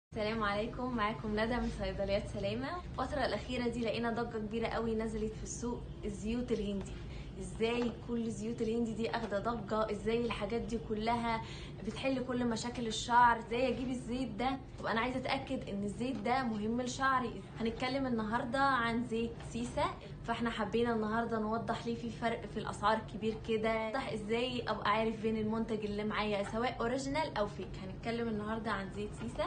السلام عليكم معاكم ندى من صيدليات سلامة الفترة الأخيرة دي لقينا ضجة كبيرة قوي نزلت في السوق الزيوت الهندي ازاي كل زيوت الهندي دي اخده ضجه ازاي الحاجات دي كلها بتحل كل مشاكل الشعر ازاي اجيب الزيت ده طب انا عايزه اتاكد ان الزيت ده مهم لشعري هنتكلم النهارده عن زيت سيسا فاحنا حبينا النهارده نوضح ليه في فرق في الاسعار كبير كده نوضح ازاي ابقى عارف بين المنتج اللي معايا سواء اوريجينال او فيك هنتكلم النهارده عن زيت سيسا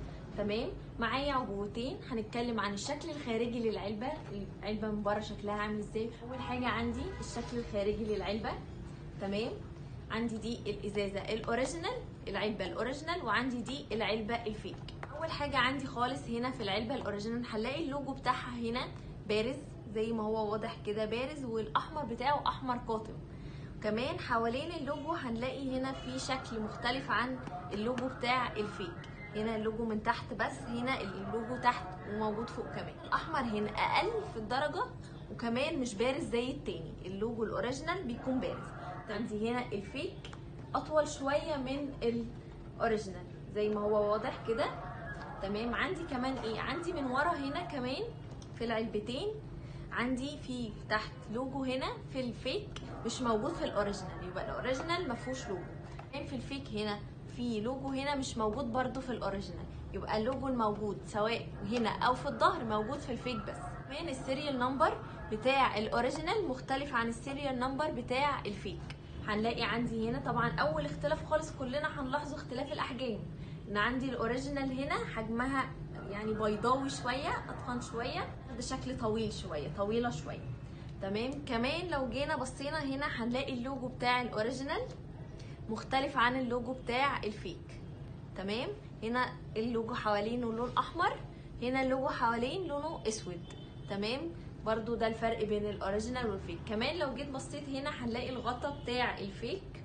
تمام معايا عبوتين هنتكلم عن الشكل الخارجي للعلبه العلبه من بره شكلها عامل ازاي اول حاجه عندي الشكل الخارجي للعلبه تمام عندي دي الازازه الاوريجينال العلبه الاوريجينال وعندي دي العلبه الفيك اول حاجه عندي خالص هنا في العلبه الاوريجينال هنلاقي اللوجو بتاعها هنا بارز زي ما هو واضح كده بارز والاحمر بتاعه احمر قاتم كمان حوالين اللوجو هنلاقي هنا في شكل مختلف عن اللوجو بتاع الفيك هنا اللوجو من تحت بس هنا اللوجو تحت وموجود فوق كمان الاحمر هنا اقل في الدرجه وكمان مش بارز زي التاني اللوجو الاوريجينال بيكون بارز عندي هنا الفيك اطول شويه من الاوريجينال زي ما هو واضح كده تمام عندي كمان ايه عندي من ورا هنا كمان في العلبتين عندي في تحت لوجو هنا في الفيك مش موجود في الاوريجينال يبقى الاوريجينال ما فيهوش لوجو في الفيك هنا في لوجو هنا مش موجود برضو في الاوريجينال يبقى اللوجو الموجود سواء هنا او في الظهر موجود في الفيك بس كمان السيريال نمبر بتاع الاوريجينال مختلف عن السيريال نمبر بتاع الفيك هنلاقي عندي هنا طبعا اول اختلاف خالص كلنا هنلاحظه اختلاف الاحجام ان عندي الاوريجينال هنا حجمها يعني بيضاوي شويه اتخن شويه بشكل طويل شويه طويله شويه تمام كمان لو جينا بصينا هنا هنلاقي اللوجو بتاع الاوريجينال مختلف عن اللوجو بتاع الفيك تمام هنا اللوجو حوالينه لون احمر هنا اللوجو حوالين لونه اسود تمام برضو ده الفرق بين الاوريجينال والفيك كمان لو جيت بصيت هنا هنلاقي الغطا بتاع الفيك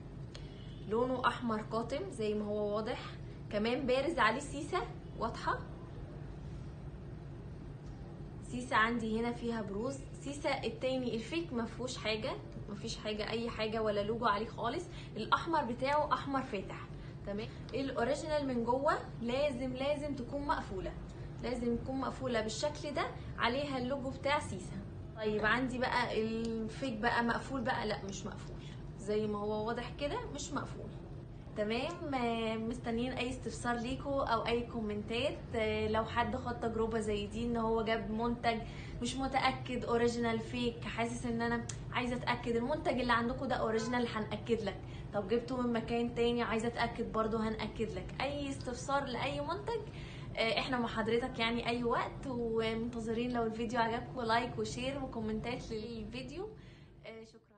لونه احمر قاتم زي ما هو واضح كمان بارز عليه سيسه واضحه سيسه عندي هنا فيها بروز سيسه التاني الفيك ما فيهوش حاجه مفيش حاجه اي حاجه ولا لوجو عليه خالص الاحمر بتاعه احمر فاتح تمام الاوريجينال من جوه لازم لازم تكون مقفوله لازم تكون مقفوله بالشكل ده عليها اللوجو بتاع سيسا طيب عندي بقى الفيك بقى مقفول بقى لا مش مقفول زي ما هو واضح كده مش مقفول تمام مستنيين اي استفسار ليكوا او اي كومنتات لو حد خد تجربه زي دي ان هو جاب منتج مش متاكد اوريجينال فيك حاسس ان انا عايزه اتاكد المنتج اللي عندكم ده اوريجينال هناكد لك طب جبته من مكان تاني عايزه اتاكد برضو هناكد لك اي استفسار لاي منتج احنا مع حضرتك يعني اي وقت ومنتظرين لو الفيديو عجبكم لايك وشير وكومنتات للفيديو شكرا